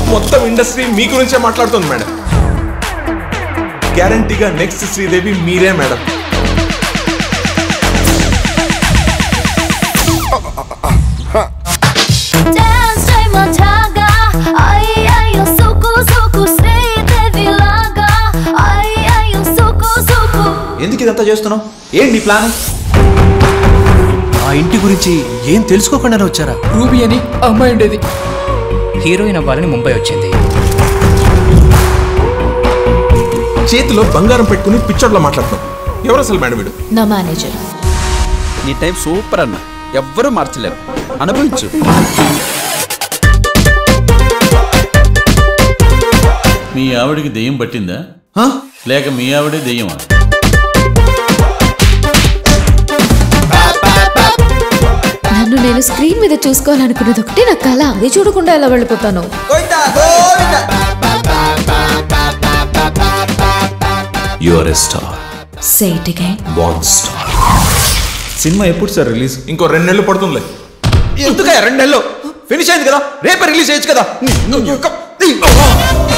మొత్తం ఇండస్ట్రీ మీ గురించే మాట్లాడుతుంది మేడం గ్యారంటీగా నెక్స్ట్ శ్రీదేవి మీరే మేడం డాన్స్ చేయమంటాగా అయ్యయ్యో సుకు సుకు శ్రీదేవి లాగా అయ్యయ్యో సుకు సుకు ఎందుకు ఇదంతా చేస్తున్నావు ఏంటి నీ ప్లాన్ ఆ ఇంటి గురించి ఏం తెలుసుకోకుండానే వచ్చారా రూబీ అని అమ్మాయి ఉండేది హీరోయిన్ అవ్వాలని ముంబై వచ్చింది చేతిలో బంగారం పెట్టుకుని పిచ్చోడ్లో మాట్లాడుతున్నాం ఎవరు అసలు మేడం వీడు నా మేనేజర్ నీ టైం సూపర్ అన్న ఎవ్వరూ మార్చలేరు అనుభవించు మీ ఆవిడికి దెయ్యం పట్టిందా హా? లేక మీ ఆవిడే దెయ్యమా నన్ను నేను స్క్రీన్ మీద చూసుకోవాలనుకున్నది ఒకటే నా కళ అది చూడకుండా ఎలా వెళ్ళిపోతాను you are a star say it again బాన్ స్టార్ సినిమా ఎప్పుడు సార్ రిలీజ్ ఇంకో రెండు నెలలు పడుతుందిలే ఎందుకయ్యా రెండు నెలలు ఫినిష్ అయింది కదా రేపే రిలీజ్ చేయొచ్చు కదా